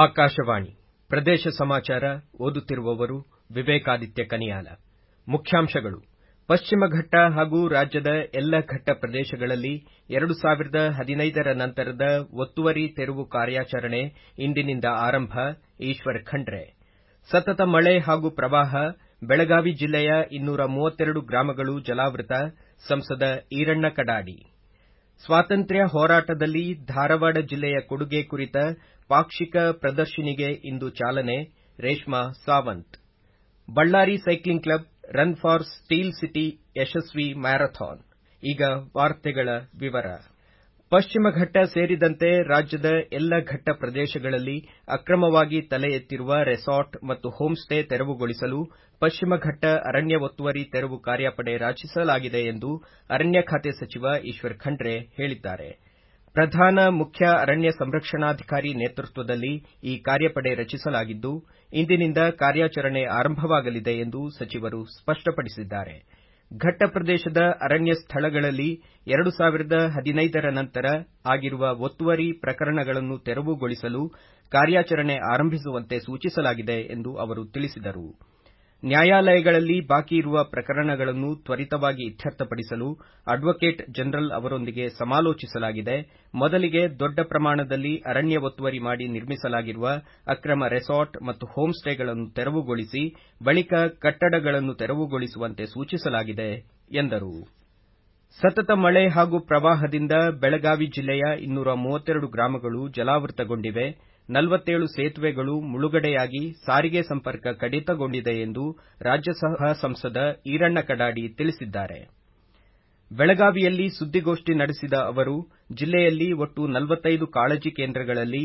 ಆಕಾಶವಾಣಿ ಪ್ರದೇಶ ಸಮಾಚಾರ ಓದುತ್ತಿರುವವರು ವಿವೇಕಾದಿತ್ಯ ಕನಿಯಾಲ ಮುಖ್ಯಾಂಶಗಳು ಪಶ್ಚಿಮ ಘಟ್ಟ ಹಾಗೂ ರಾಜ್ಯದ ಎಲ್ಲ ಘಟ್ಟ ಪ್ರದೇಶಗಳಲ್ಲಿ 2015 ರ ನಂತರದ ಒತ್ತುವರಿ ತೆರವು ಕಾರ್ಯಾಚರಣೆ ಇಂದಿನಿಂದ ಆರಂಭ ಈಶ್ವರ್ ಖಂಡ್ರೆ ಸತತ ಮಳೆ ಹಾಗೂ ಪ್ರವಾಹ ಬೆಳಗಾವಿ ಜಿಲ್ಲೆಯ 232 ಗ್ರಾಮಗಳು ಜಲಾವೃತ ಸಂಸದ ಈರಣ್ಣ ಕಡಾಡಿ ಸ್ವಾತಂತ್ರ್ಯ ಹೋರಾಟದಲ್ಲಿ ಧಾರವಾಡ ಜಿಲ್ಲೆಯ ಕೊಡುಗೆ ಕುರಿತ ಪಾಕ್ಷಿಕ ಪ್ರದರ್ಶನಿಗೆ ಇಂದು ಚಾಲನೆ Reshma Sawant Ballari cycling club run for steel city ಯಶಸ್ವಿ ಮ್ಯಾರಥಾನ್ ಈಗ ವಾರ್ತೆಗಳ ವಿವರ ಪಶ್ಚಿಮ ಘಟ್ಟ ಸೇರಿದಂತೆ ರಾಜ್ಯದ ಎಲ್ಲ ಘಟ್ಟ ಪ್ರದೇಶಗಳಲ್ಲಿ ಅಕ್ರಮವಾಗಿ ತಲೆ ಎತ್ತಿರುವ ರೆಸಾರ್ಟ್ ಮತ್ತು ಹೋಂ ಸ್ಟೇ ತೆರವುಗೊಳಿಸಲು ಪಶ್ಚಿಮ ಘಟ್ಟ ಅರಣ್ಯ ಒತ್ತುವರಿ ತೆರವು ಕಾರ್ಯಪಡೆ ರಚಿಸಲಾಗಿದೆ ಎಂದು ಅರಣ್ಯ ಖಾತೆ ಸಚಿವ ಈಶ್ವರ್ ಖಂಡ್ರೆ ಹೇಳಿದ್ದಾರೆ ಪ್ರಧಾನ ಮುಖ್ಯ ಅರಣ್ಯ ಸಂರಕ್ಷಣಾಧಿಕಾರಿ ನೇತೃತ್ವದಲ್ಲಿ ಈ ಕಾರ್ಯಪಡೆ ರಚಿಸಲಾಗಿದ್ದು ಇಂದಿನಿಂದ ಕಾರ್ಯಾಚರಣೆ ಆರಂಭವಾಗಲಿದೆ ಎಂದು ಸಚಿವರು ಸ್ಪಷ್ಟಪಡಿಸಿದ್ದಾರೆ ಘಟ್ಟ ಪ್ರದೇಶದ ಅರಣ್ಯ ಸ್ಥಳಗಳಲ್ಲಿ 2015 ರ ನಂತರ ಆಗಿರುವ ಒತ್ತುವರಿ ಪ್ರಕರಣಗಳನ್ನು ತೆರವುಗೊಳಿಸಲು ಕಾರ್ಯಾಚರಣೆ ಆರಂಭಿಸುವಂತೆ ಸೂಚಿಸಲಾಗಿದೆ ಎಂದು ಅವರು ತಿಳಿಸಿದರು ನ್ಯಾಯಾಲಯಗಳಲ್ಲಿ ಬಾಕಿ ಇರುವ ಪ್ರಕರಣಗಳನ್ನು ತ್ವರಿತವಾಗಿ ಇತ್ಯರ್ಥಪಡಿಸಲು ಅಡ್ವೊಕೇಟ್ ಜನರಲ್ ಅವರೊಂದಿಗೆ ಸಮಾಲೋಚಿಸಲಾಗಿದೆ ಮೊದಲಿಗೆ ದೊಡ್ಡ ಪ್ರಮಾಣದಲ್ಲಿ ಅರಣ್ಯ ಒತ್ತುವರಿ ಮಾಡಿ ನಿರ್ಮಿಸಲಾಗಿರುವ ಅಕ್ರಮ ರೆಸಾರ್ಟ್ ಮತ್ತು ಹೋಂ ಸ್ಟೇಗಳನ್ನು ತೆರವುಗೊಳಿಸಿ ಬಳಿಕ ಕಟ್ಟಡಗಳನ್ನು ತೆರವುಗೊಳಿಸುವಂತೆ ಸೂಚಿಸಲಾಗಿದೆ ಎಂದರು ಸತತ ಮಳೆ ಹಾಗೂ ಪ್ರವಾಹದಿಂದ ಬೆಳಗಾವಿ ಜಿಲ್ಲೆಯ 232 ಗ್ರಾಮಗಳು ಜಲಾವೃತಗೊಂಡಿವೆ 47 ಸೇತುವೆಗಳು ಮುಳುಗಡೆಯಾಗಿ ಸಾರಿಗೆ ಸಂಪರ್ಕ ಕಡಿತಗೊಂಡಿದೆ ಎಂದು ರಾಜ್ಯಸಭಾ ಸಂಸದ ಈರಣ್ಣ ಕಡಾಡಿ ತಿಳಿಸಿದ್ದಾರೆ ಬೆಳಗಾವಿಯಲ್ಲಿ ಸುದ್ದಿಗೋಷ್ಠಿ ನಡೆಸಿದ ಅವರು ಜಿಲ್ಲೆಯಲ್ಲಿ ಒಟ್ಟು 45 ಕಾಳಜಿ ಕೇಂದ್ರಗಳಲ್ಲಿ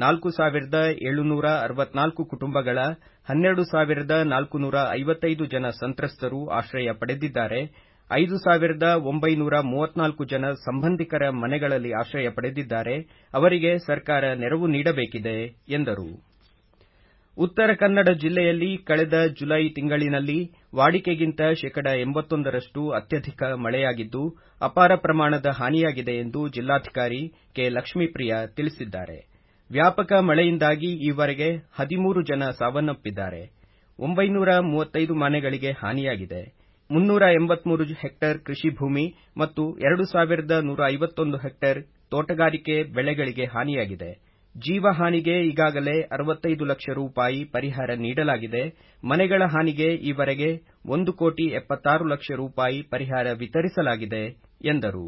4764 ಕುಟುಂಬಗಳ 12455 ಜನ ಸಂತ್ರಸ್ತರು ಆಶ್ರಯ ಪಡೆದಿದ್ದಾರೆ 5934 ಜನ ಸಂಬಂಧಿಕರ ಮನೆಗಳಲ್ಲಿ ಆಶ್ರಯ ಪಡೆದಿದ್ದಾರೆ ಅವರಿಗೆ ಸರ್ಕಾರ ನೆರವು ನೀಡಬೇಕಿದೆ ಎಂದರು ಉತ್ತರ ಕನ್ನಡ ಜಿಲ್ಲೆಯಲ್ಲಿ ಕಳೆದ ಜುಲೈ ತಿಂಗಳಿನಲ್ಲಿ ವಾಡಿಕೆಗಿಂತ ಶೇಕಡ 81 ರಷ್ಟು ಅತ್ಯಧಿಕ ಮಳೆಯಾಗಿದ್ದು ಅಪಾರ ಪ್ರಮಾಣದ ಹಾನಿಯಾಗಿದೆ ಎಂದು ಜಿಲ್ಲಾಧಿಕಾರಿ ಕೆ ಲಕ್ಷ್ಮೀಪ್ರಿಯ ತಿಳಿಸಿದ್ದಾರೆ ವ್ಯಾಪಕ ಮಳೆಯಿಂದಾಗಿ ಈವರೆಗೆ 13 ಜನ ಸಾವನ್ನಪ್ಪಿದ್ದಾರೆ 935 ಮನೆಗಳಿಗೆ ಹಾನಿಯಾಗಿದೆ 383 ಹೆಕ್ಟೇರ್ ಕೃಷಿ ಭೂಮಿ ಮತ್ತು 2151 ಹೆಕ್ಟೇರ್ ತೋಟಗಾರಿಕೆ ಬೆಳೆಗಳಿಗೆ ಹಾನಿಯಾಗಿದೆ ಜೀವಹಾನಿಗೆ ಈಗಾಗಲೇ 65 ಲಕ್ಷ ರೂಪಾಯಿ ಪರಿಹಾರ ನೀಡಲಾಗಿದೆ ಮನೆಗಳ ಹಾನಿಗೆ ಈವರೆಗೆ 1 ಕೋಟಿ 76 ಲಕ್ಷ ರೂಪಾಯಿ ಪರಿಹಾರ ವಿತರಿಸಲಾಗಿದೆ ಎಂದರು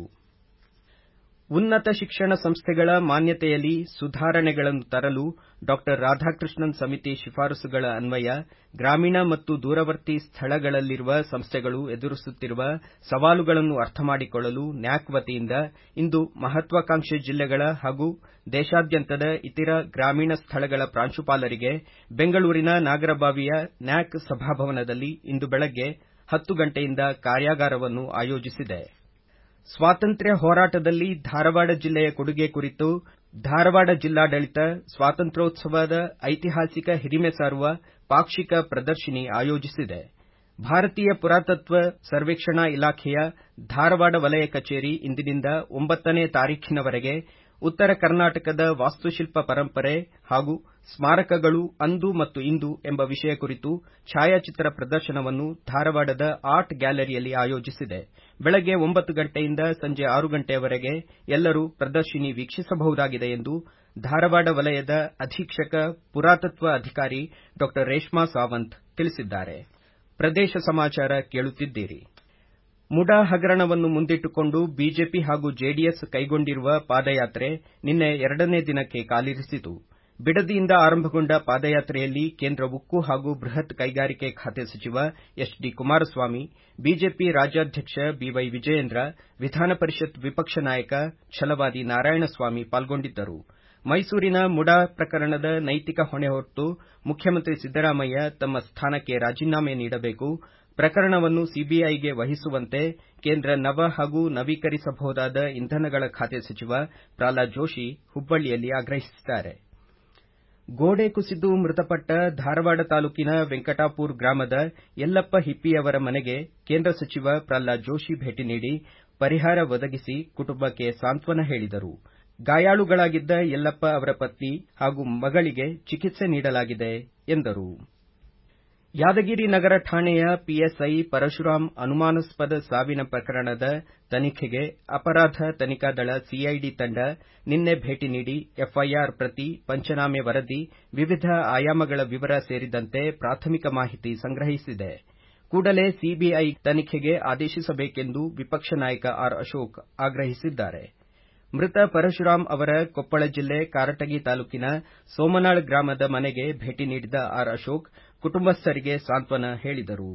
ಉನ್ನತ ಶಿಕ್ಷಣ ಸಂಸ್ಥೆಗಳ ಮಾನ್ಯತೆಯಲ್ಲಿ ಸುಧಾರಣೆಗಳನ್ನು ತರಲು ಡಾ ರಾಧಾಕೃಷ್ಣನ್ ಸಮಿತಿ ಶಿಫಾರಸುಗಳ ಅನ್ವಯ ಗ್ರಾಮೀಣ ಮತ್ತು ದೂರವರ್ತಿ ಸ್ಥಳಗಳಲ್ಲಿರುವ ಸಂಸ್ಥೆಗಳು ಎದುರಿಸುತ್ತಿರುವ ಸವಾಲುಗಳನ್ನು ಅರ್ಥಮಾಡಿಕೊಳ್ಳಲು ನ್ಯಾಕ್ ವತಿಯಿಂದ ಇಂದು ಮಹತ್ವಾಕಾಂಕ್ಷೆ ಜಿಲ್ಲೆಗಳ ಹಾಗೂ ದೇಶಾದ್ಯಂತದ ಇತರ ಗ್ರಾಮೀಣ ಸ್ಥಳಗಳ ಪ್ರಾಂಶುಪಾಲರಿಗೆ ಬೆಂಗಳೂರಿನ ನಾಗರಬಾವಿಯ ನ್ಯಾಕ್ ಸಭಾಭವನದಲ್ಲಿ ಇಂದು ಬೆಳಗ್ಗೆ 10 ಗಂಟೆಯಿಂದ ಕಾರ್ಯಾಗಾರವನ್ನು ಆಯೋಜಿಸಿದೆ ಸ್ವಾತಂತ್ರ್ಯ ಹೋರಾಟದಲ್ಲಿ ಧಾರವಾಡ ಜಿಲ್ಲೆಯ ಕೊಡುಗೆ ಕುರಿತು ಧಾರವಾಡ ಜಿಲ್ಲಾಡಳಿತ ಸ್ವಾತಂತ್ರ್ಯೋತ್ಸವದ ಐತಿಹಾಸಿಕ ಹಿರಿಮೆ ಸಾರುವ ಪಾಕ್ಷಿಕ ಪ್ರದರ್ಶನಿ ಆಯೋಜಿಸಿದೆ ಭಾರತೀಯ ಪುರಾತತ್ವ ಸರ್ವೇಕ್ಷಣಾ ಇಲಾಖೆಯ ಧಾರವಾಡ ವಲಯ ಕಚೇರಿ ಇಂದಿನಿಂದ 9ನೇ ತಾರೀಖಿನವರೆಗೆ ಉತ್ತರ ಕರ್ನಾಟಕದ ವಾಸ್ತುಶಿಲ್ಪ ಪರಂಪರೆ ಹಾಗೂ ಸ್ಮಾರಕಗಳು ಅಂದು ಮತ್ತು ಇಂದು ಎಂಬ ವಿಷಯ ಕುರಿತು ಛಾಯಾಚಿತ್ರ ಪ್ರದರ್ಶನವನ್ನು ಧಾರವಾಡದ ಆರ್ಟ್ ಗ್ಯಾಲರಿಯಲ್ಲಿ ಆಯೋಜಿಸಿದೆ ಬೆಳಗ್ಗೆ 9 ಗಂಟೆಯಿಂದ ಸಂಜೆ 6 ಗಂಟೆಯವರೆಗೆ ಎಲ್ಲರೂ ಪ್ರದರ್ಶನಿ ವೀಕ್ಷಿಸಬಹುದಾಗಿದೆ ಎಂದು ಧಾರವಾಡ ವಲಯದ ಅಧೀಕ್ಷಕ ಪುರಾತತ್ವ ಅಧಿಕಾರಿ ಡಾ ರೇಷ್ಮಾ ಸಾವಂತ್ ತಿಳಿಸಿದ್ದಾರೆ ಪ್ರದೇಶ ಸಮಾಚಾರ ಕೇಳುತ್ತಿದ್ದೀರಿ ಮುಡಾ ಹಗರಣವನ್ನು ಮುಂದಿಟ್ಟುಕೊಂಡು ಬಿಜೆಪಿ ಹಾಗೂ ಜೆಡಿಎಸ್ ಕೈಗೊಂಡಿರುವ ಪಾದಯಾತ್ರೆ ನಿನ್ನೆ ಎರಡನೇ ದಿನಕ್ಕೆ ಕಾಲಿರಿಸಿತು ಬಿಡದಿಯಿಂದ ಆರಂಭಗೊಂಡ ಪಾದಯಾತ್ರೆಯಲ್ಲಿ ಕೇಂದ್ರ ಉಕ್ಕು ಹಾಗೂ ಬೃಹತ್ ಕೈಗಾರಿಕೆ ಖಾತೆ ಸಚಿವ ಎಚ್ ಡಿ ಕುಮಾರಸ್ವಾಮಿ ಬಿಜೆಪಿ ರಾಜ್ಯಾಧ್ಯಕ್ಷ ಬಿವೈ ವಿಜಯೇಂದ್ರ ವಿಧಾನ ಪರಿಷತ್ ವಿಪಕ್ಷ ನಾಯಕ ಛಲವಾದಿ ನಾರಾಯಣಸ್ವಾಮಿ ಪಾಲ್ಗೊಂಡಿದ್ದರು ಮೈಸೂರಿನ ಮುಡಾ ಪ್ರಕರಣದ ನೈತಿಕ ಹೊಣೆ ಹೊತ್ತು ಮುಖ್ಯಮಂತ್ರಿ ಸಿದ್ದರಾಮಯ್ಯ ತಮ್ಮ ಸ್ಥಾನಕ್ಕೆ ರಾಜೀನಾಮೆ ನೀಡಬೇಕು ಪ್ರಕರಣವನ್ನು ಸಿಬಿಐಗೆ ವಹಿಸುವಂತೆ ಕೇಂದ್ರ ನವ ಹಾಗೂ ನವೀಕರಿಸಬಹುದಾದ ಇಂಧನಗಳ ಖಾತೆ ಸಚಿವ ಪ್ರಹ್ಲಾದ್ ಜೋಶಿ ಹುಬ್ಬಳ್ಳಿಯಲ್ಲಿ ಆಗ್ರಹಿಸಿದ್ದಾರೆ ಗೋಡೆ ಕುಸಿದು ಮೃತಪಟ್ಟ ಧಾರವಾಡ ತಾಲೂಕಿನ ವೆಂಕಟಾಪುರ ಗ್ರಾಮದ ಯಲ್ಲಪ್ಪ ಹಿಪ್ಪಿಯವರ ಮನೆಗೆ ಕೇಂದ್ರ ಸಚಿವ ಪ್ರಹ್ಲಾದ್ ಜೋಶಿ ಭೇಟಿ ನೀಡಿ ಪರಿಹಾರ ಒದಗಿಸಿ ಕುಟುಂಬಕ್ಕೆ ಸಾಂತ್ವನ ಹೇಳಿದರು ಗಾಯಾಳುಗಳಾಗಿದ್ದ ಯಲ್ಲಪ್ಪ ಅವರ ಪತ್ನಿ ಹಾಗೂ ಮಗಳಿಗೆ ಚಿಕಿತ್ಸೆ ನೀಡಲಾಗಿದೆ ಎಂದರು ಯಾದಗಿರಿ ನಗರ ಠಾಣೆಯ ಪಿಎಸ್ಐ ಪರಶುರಾಮ್ ಅನುಮಾನಾಸ್ಪದ ಸಾವಿನ ಪ್ರಕರಣದ ತನಿಖೆಗೆ ಅಪರಾಧ ತನಿಖಾ ದಳ ಸಿಐಡಿ ತಂಡ ನಿನ್ನೆ ಭೇಟಿ ನೀಡಿ ಎಫ್ಐಆರ್ ಪ್ರತಿ ಪಂಚನಾಮೆ ವರದಿ ವಿವಿಧ ಆಯಾಮಗಳ ವಿವರ ಸೇರಿದಂತೆ ಪ್ರಾಥಮಿಕ ಮಾಹಿತಿ ಸಂಗ್ರಹಿಸಿದೆ ಕೂಡಲೇ ಸಿಬಿಐ ತನಿಖೆಗೆ ಆದೇಶಿಸಬೇಕೆಂದು ವಿಪಕ್ಷ ನಾಯಕ ಆರ್ ಅಶೋಕ್ ಆಗ್ರಹಿಸಿದ್ದಾರೆ ಮೃತ ಪರಶುರಾಮ್ ಅವರ ಕೊಪ್ಪಳ ಜಿಲ್ಲೆ ಕಾರಟಗಿ ತಾಲೂಕಿನ ಸೋಮನಾಳ್ ಗ್ರಾಮದ ಮನೆಗೆ ಭೇಟಿ ನೀಡಿದ ಆರ್ ಅಶೋಕ್ ಕುಟುಂಬಸ್ಥರಿಗೆ ಸಾಂತ್ವನ ಹೇಳಿದರು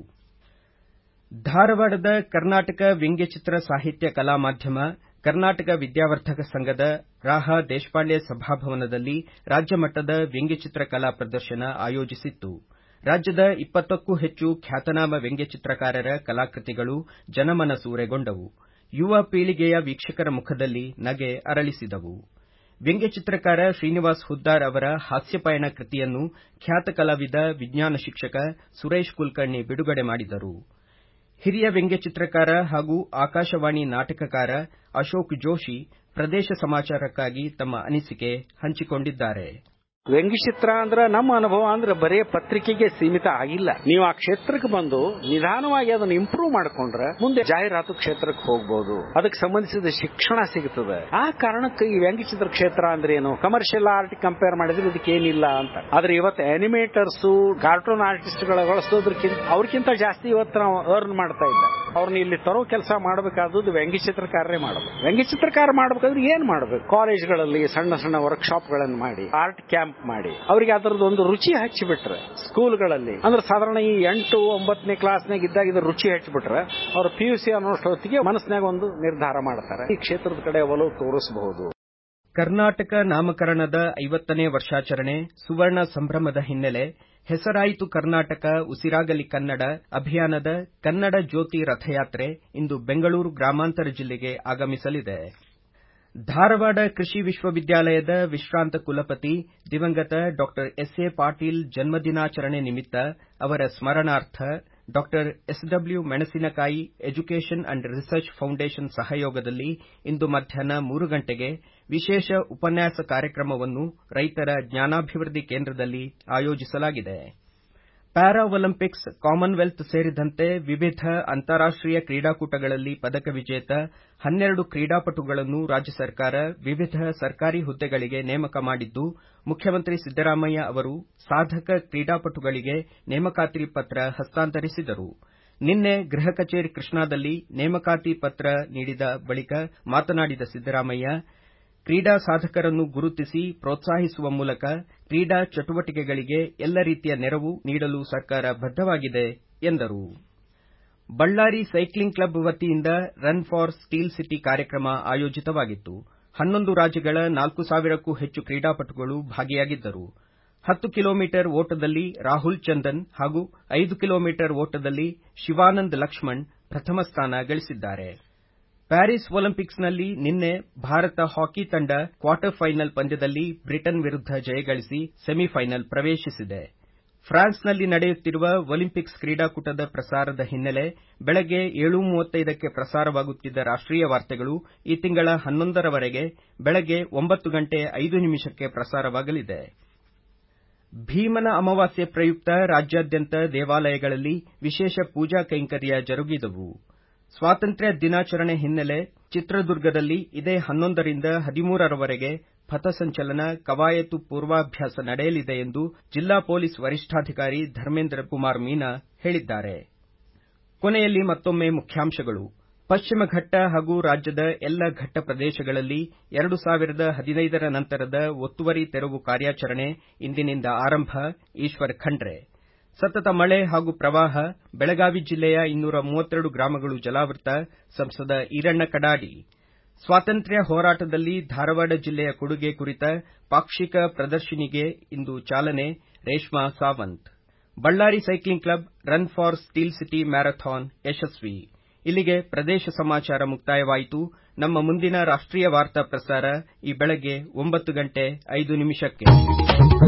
ಧಾರವಾಡದ ಕರ್ನಾಟಕ ವ್ಯಂಗ್ಯಚಿತ್ರ ಸಾಹಿತ್ಯ ಕಲಾ ಮಾಧ್ಯಮ ಕರ್ನಾಟಕ ವಿದ್ಯಾವರ್ಧಕ ಸಂಘದ ರಾಹ ದೇಶಪಾಂಡೆ ಸಭಾಭವನದಲ್ಲಿ ರಾಜ್ಯಮಟ್ಟದ ವ್ಯಂಗ್ಯಚಿತ್ರ ಕಲಾ ಪ್ರದರ್ಶನ ಆಯೋಜಿಸಿತ್ತು ರಾಜ್ಯದ ಇಪ್ಪತ್ತಕ್ಕೂ ಹೆಚ್ಚು ಖ್ಯಾತನಾಮ ವ್ಯಂಗ್ಯಚಿತ್ರಕಾರರ ಕಲಾಕೃತಿಗಳು ಜನಮನಸೂರೆಗೊಂಡವು ಯುವ ಪೀಳಿಗೆಯ ವೀಕ್ಷಕರ ಮುಖದಲ್ಲಿ ನಗೆ ಅರಳಿಸಿದವು ವ್ಯಂಗ್ಯಚಿತ್ರಕಾರ ಶ್ರೀನಿವಾಸ್ ಹುದ್ದಾರ್ ಅವರ ಹಾಸ್ಯಪಯಣ ಕೃತಿಯನ್ನು ಖ್ಯಾತ ಕಲಾವಿದ ವಿಜ್ಞಾನ ಶಿಕ್ಷಕ ಸುರೇಶ್ ಕುಲಕರ್ಣಿ ಬಿಡುಗಡೆ ಮಾಡಿದರು ಹಿರಿಯ ವ್ಯಂಗ್ಯಚಿತ್ರಕಾರ ಹಾಗೂ ಆಕಾಶವಾಣಿ ನಾಟಕಕಾರ ಅಶೋಕ್ ಜೋಶಿ ಪ್ರದೇಶ ಸಮಾಚಾರಕ್ಕಾಗಿ ತಮ್ಮ ಅನಿಸಿಕೆ ಹಂಚಿಕೊಂಡಿದ್ದಾರೆ ವ್ಯಂಗ್ಯಚಿತ್ರ ಅಂದ್ರ ನಮ್ಮ ಅನುಭವ ಅಂದ್ರೆ ಬರೇ ಪತ್ರಿಕೆಗೆ ಸೀಮಿತ ಆಗಿಲ್ಲ ನೀವು ಆ ಕ್ಷೇತ್ರಕ್ಕೆ ಬಂದು ನಿಧಾನವಾಗಿ ಅದನ್ನ ಇಂಪ್ರೂವ್ ಮಾಡ್ಕೊಂಡ್ರೆ ಮುಂದೆ ಜಾಹೀರಾತು ಕ್ಷೇತ್ರಕ್ಕೆ ಹೋಗ್ಬಹುದು ಅದಕ್ಕೆ ಸಂಬಂಧಿಸಿದ ಶಿಕ್ಷಣ ಸಿಗುತ್ತದೆ ಆ ಕಾರಣಕ್ಕೆ ಈ ವ್ಯಂಗ್ಯಚಿತ್ರ ಕ್ಷೇತ್ರ ಅಂದ್ರೆ ಏನು ಕಮರ್ಷಿಯಲ್ ಆರ್ಟ್ ಕಂಪೇರ್ ಮಾಡಿದ್ರೆ ಇದಕ್ಕೆ ಏನಿಲ್ಲ ಅಂತ ಆದ್ರೆ ಇವತ್ತು ಅನಿಮೇಟರ್ಸ್ ಕಾರ್ಟೂನ್ ಆರ್ಟಿಸ್ಟ್ ಗಳ ಬಳಸೋದ್ರಕ್ಕಿಂತ ಅವ್ರಕ್ಕಿಂತ ಜಾಸ್ತಿ ಇವತ್ತು ನಾವು ಅರ್ನ್ ಮಾಡ್ತಾ ಇದ್ದಾರೆ ಅವ್ರನ್ನ ಇಲ್ಲಿ ತರೋ ಕೆಲಸ ಮಾಡಬೇಕಾದದ್ದು ವ್ಯಂಗ್ಯಚಿತ್ರಕಾರರೇ ಮಾಡಬೇಕು ವ್ಯಂಗ್ಯಚಿತ್ರಕಾರ ಮಾಡಬೇಕಾದ್ರೆ ಏನ್ ಮಾಡಬೇಕು ಕಾಲೇಜ್ಗಳಲ್ಲಿ ಸಣ್ಣ ಸಣ್ಣ ವರ್ಕ್ಶಾಪ್ ಗಳನ್ನು ಮಾಡಿ ಆರ್ಟ್ ಕ್ಯಾಂಪ್ ಮಾಡಿ ಅವರಿಗೆ ಅದರದ್ದು ಒಂದು ರುಚಿ ಹಚ್ಚಿಬಿಟ್ರೆ ಸ್ಕೂಲ್ಗಳಲ್ಲಿ ಅಂದ್ರೆ ಸಾಧಾರಣ ಈ ಎಂಟು ಒಂಬತ್ತನೇ ಕ್ಲಾಸ್ನಾಗ ಇದ್ದಾಗ ಇದ್ರ ರುಚಿ ಹಚ್ಚಿಬಿಟ್ರೆ ಅವ್ರ ಪಿ ಯು ಸಿ ಅನ್ನೋಷ್ಟೊತ್ತಿಗೆ ಮನಸ್ಸಿನಾಗ ಒಂದು ನಿರ್ಧಾರ ಮಾಡ್ತಾರೆ ಈ ಕ್ಷೇತ್ರದ ಕಡೆ ಒಲವು ತೋರಿಸಬಹುದು ಕರ್ನಾಟಕ ನಾಮಕರಣದ ಐವತ್ತನೇ ವರ್ಷಾಚರಣೆ ಸುವರ್ಣ ಸಂಭ್ರಮದ ಹಿನ್ನೆಲೆ ಹೆಸರಾಯಿತು ಕರ್ನಾಟಕ ಉಸಿರಾಗಲಿ ಕನ್ನಡ ಅಭಿಯಾನದ ಕನ್ನಡ ಜ್ಯೋತಿ ರಥಯಾತ್ರೆ ಇಂದು ಬೆಂಗಳೂರು ಗ್ರಾಮಾಂತರ ಜಿಲ್ಲೆಗೆ ಆಗಮಿಸಲಿದೆ ಧಾರವಾಡ ಕೃಷಿ ವಿಶ್ವವಿದ್ಯಾಲಯದ ವಿಶ್ರಾಂತ ಕುಲಪತಿ ದಿವಂಗತ ಡಾ ಎಸ್ ಎ ಪಾಟೀಲ್ ಜನ್ಮದಿನಾಚರಣೆ ನಿಮಿತ್ತ ಅವರ ಸ್ಮರಣಾರ್ಥ ಡಾ S W Menasinakai education and research foundation ಸಹಯೋಗದಲ್ಲಿ ಇಂದು ಮಧ್ಯಾಹ್ನ ಮೂರು ಗಂಟೆಗೆ ವಿಶೇಷ ಉಪನ್ಯಾಸ ಕಾರ್ಯಕ್ರಮವನ್ನು ರೈತರ ಜ್ಞಾನಾಭಿವೃದ್ಧಿ ಕೇಂದ್ರದಲ್ಲಿ ಆಯೋಜಿಸಲಾಗಿದೆ ಪ್ಯಾರಾ ಒಲಿಂಪಿಕ್ಸ್ ಕಾಮನ್ವೆಲ್ತ್ ಸೇರಿದಂತೆ ವಿವಿಧ ಅಂತಾರಾಷ್ಟೀಯ ಕ್ರೀಡಾಕೂಟಗಳಲ್ಲಿ ಪದಕ ವಿಜೇತ ಹನ್ನೆರಡು ಕ್ರೀಡಾಪಟುಗಳನ್ನು ರಾಜ್ಯ ಸರ್ಕಾರ ವಿವಿಧ ಸರ್ಕಾರಿ ಹುದ್ದೆಗಳಿಗೆ ನೇಮಕ ಮಾಡಿದ್ದು ಮುಖ್ಯಮಂತ್ರಿ ಸಿದ್ದರಾಮಯ್ಯ ಅವರು ಸಾಧಕ ಕ್ರೀಡಾಪಟುಗಳಿಗೆ ನೇಮಕಾತಿ ಪತ್ರ ಹಸ್ತಾಂತರಿಸಿದರು ನಿನ್ನೆ ಗೃಹ ಕಚೇರಿ ಕೃಷ್ಣಾದಲ್ಲಿ ನೇಮಕಾತಿ ಪತ್ರ ನೀಡಿದ ಬಳಿಕ ಮಾತನಾಡಿದ ಸಿದ್ದರಾಮಯ್ಯ ಕ್ರೀಡಾ ಸಾಧಕರನ್ನು ಗುರುತಿಸಿ ಪ್ರೋತ್ಸಾಹಿಸುವ ಮೂಲಕ ಕ್ರೀಡಾ ಚಟುವಟಿಕೆಗಳಿಗೆ ಎಲ್ಲ ರೀತಿಯ ನೆರವು ನೀಡಲು ಸರ್ಕಾರ ಬದ್ದವಾಗಿದೆ ಎಂದರು ಬಳ್ಳಾರಿ ಸೈಕ್ಲಿಂಗ್ ಕ್ಲಬ್ ವತಿಯಿಂದ ರನ್ ಫಾರ್ ಸ್ಟೀಲ್ ಸಿಟಿ ಕಾರ್ಯಕ್ರಮ ಆಯೋಜಿತವಾಗಿತ್ತು ಹನ್ನೊಂದು ರಾಜ್ಯಗಳ ನಾಲ್ಕು ಸಾವಿರಕ್ಕೂ ಹೆಚ್ಚು ಕ್ರೀಡಾಪಟುಗಳು ಭಾಗಿಯಾಗಿದ್ದರು ಹತ್ತು ಕಿಲೋಮೀಟರ್ ಓಟದಲ್ಲಿ ರಾಹುಲ್ ಚಂದನ್ ಹಾಗೂ ಐದು ಕಿಲೋಮೀಟರ್ ಓಟದಲ್ಲಿ ಶಿವಾನಂದ್ ಲಕ್ಷ್ಮಣ್ ಪ್ರಥಮ ಸ್ಥಾನ ಗಳಿಸಿದ್ದಾರೆ ಪ್ಯಾರಿಸ್ ಒಲಿಂಪಿಕ್ಸ್ನಲ್ಲಿ ನಿನ್ನೆ ಭಾರತ ಹಾಕಿ ತಂಡ ಕ್ವಾರ್ಟರ್ ಫೈನಲ್ ಪಂದ್ಯದಲ್ಲಿ ಬ್ರಿಟನ್ ವಿರುದ್ಧ ಜಯಗಳಿಸಿ ಸೆಮಿಫೈನಲ್ ಪ್ರವೇಶಿಸಿದೆ ಫ್ರಾನ್ಸ್ನಲ್ಲಿ ನಡೆಯುತ್ತಿರುವ ಒಲಿಂಪಿಕ್ಸ್ ಕ್ರೀಡಾಕೂಟದ ಪ್ರಸಾರದ ಹಿನ್ನೆಲೆ ಬೆಳಗ್ಗೆ ಏಳು ಮೂವತ್ತೈದಕ್ಕೆ ಪ್ರಸಾರವಾಗುತ್ತಿದ್ದ ರಾಷ್ಟೀಯ ವಾರ್ತೆಗಳು ಈ ತಿಂಗಳ ಹನ್ನೊಂದರವರೆಗೆ ಬೆಳಗ್ಗೆ ಒಂಬತ್ತು ಗಂಟೆ ಐದು ನಿಮಿಷಕ್ಕೆ ಪ್ರಸಾರವಾಗಲಿದೆ ಭೀಮನ ಅಮಾವಾಸ್ಯೆ ಪ್ರಯುಕ್ತ ರಾಜ್ಯಾದ್ಯಂತ ದೇವಾಲಯಗಳಲ್ಲಿ ವಿಶೇಷ ಪೂಜಾ ಕೈಂಕರ್ಯ ಜರುಗಿದವು ಸ್ವಾತಂತ್ರ್ಯ ದಿನಾಚರಣೆ ಹಿನ್ನೆಲೆ ಚಿತ್ರದುರ್ಗದಲ್ಲಿ ಇದೇ ಹನ್ನೊಂದರಿಂದ ಹದಿಮೂರರವರೆಗೆ ಪಥಸಂಚಲನ ಕವಾಯತು ಪೂರ್ವಾಭ್ಯಾಸ ನಡೆಯಲಿದೆ ಎಂದು ಜಿಲ್ಲಾ ಪೊಲೀಸ್ ವರಿಷ್ಠಾಧಿಕಾರಿ ಧರ್ಮೇಂದ್ರ ಕುಮಾರ್ ಮೀನಾ ಹೇಳಿದ್ದಾರೆ ಕೊನೆಯಲ್ಲಿ ಮತ್ತೊಮ್ಮೆ ಮುಖ್ಯಾಂಶಗಳು ಪಶ್ಚಿಮ ಘಟ್ಟ ಹಾಗೂ ರಾಜ್ಯದ ಎಲ್ಲ ಘಟ್ಟ ಪ್ರದೇಶಗಳಲ್ಲಿ ಎರಡು ಸಾವಿರದ ಹದಿನೈದರ ನಂತರದ ಒತ್ತುವರಿ ತೆರವು ಕಾರ್ಯಾಚರಣೆ ಇಂದಿನಿಂದ ಆರಂಭ ಈಶ್ವರ್ ಖಂಡ್ರೆ ಸತತ ಮಳೆ ಹಾಗೂ ಪ್ರವಾಹ ಬೆಳಗಾವಿ ಜಿಲ್ಲೆಯ ಇನ್ನೂರ ಮೂವತ್ತೆರಡು ಗ್ರಾಮಗಳು ಜಲಾವೃತ ಸಂಸದ ಈರಣ್ಣ ಕಡಾಡಿ ಸ್ವಾತಂತ್ರ್ಯ ಹೋರಾಟದಲ್ಲಿ ಧಾರವಾಡ ಜಿಲ್ಲೆಯ ಕೊಡುಗೆ ಕುರಿತ ಪಾಕ್ಷಿಕ ಪ್ರದರ್ಶಿನಿಗೆ ಇಂದು ಚಾಲನೆ Reshma Sawant Ballari cycling club run for steel city marathon ಯಶಸ್ವಿ ಇಲ್ಲಿಗೆ ಪ್ರದೇಶ ಸಮಾಚಾರ ಮುಕ್ತಾಯವಾಯಿತು ನಮ್ಮ ಮುಂದಿನ ರಾಷ್ಟ್ರೀಯ ವಾರ್ತಾ ಪ್ರಸಾರ ಈ ಬೆಳಗ್ಗೆ ಒಂಬತ್ತು ಗಂಟೆ ಐದು ನಿಮಿಷಕ್ಕೆ